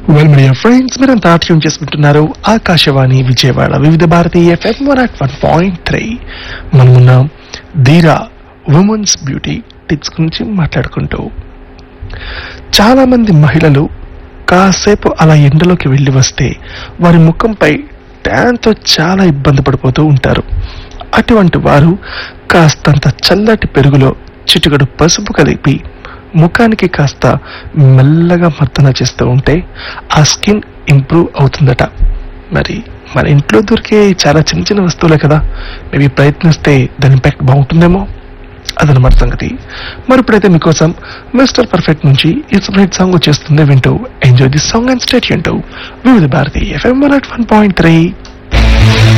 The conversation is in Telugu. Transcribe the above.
వెల్ మీడియా ఫ్రెండ్స్ మీరంతా ట్యూన్ చేసుకుంటున్నారు Akashvani Vijayawada Vividh Bharati FM one at one point three మనమున్నాం ధీరా ఉమెన్స్ బ్యూటీ టిప్స్ గురించి మాట్లాడుకుంటూ చాలా మంది మహిళలు కాసేపు అలా ఎండలోకి వెళ్ళి వస్తే వారి ముఖంపై ట్యాన్తో చాలా ఇబ్బంది పడిపోతూ ఉంటారు అటువంటి వారు కాస్తంత చల్లటి పెరుగులో చిటికడు పసుపు కలిపి ముఖానికి కాస్త మెల్లగా మర్దన చేస్తూ ఉంటే ఆ స్కిన్ ఇంప్రూవ్ అవుతుందట మరి మన ఇంట్లో దొరికే చాలా చిన్న చిన్న వస్తువులే కదా మేబీ ప్రయత్నిస్తే దాని ఇంపాక్ట్ బాగుంటుందేమో అదనమాట సంగతి మరి ఇప్పుడైతే మీకోసం మిస్టర్ పర్ఫెక్ట్ నుంచి ఈ సపరేట్ సాంగ్ వచ్చేస్తుంది వింటూ enjoy the song and state వింటూ Vividh Bharati FM one at one point three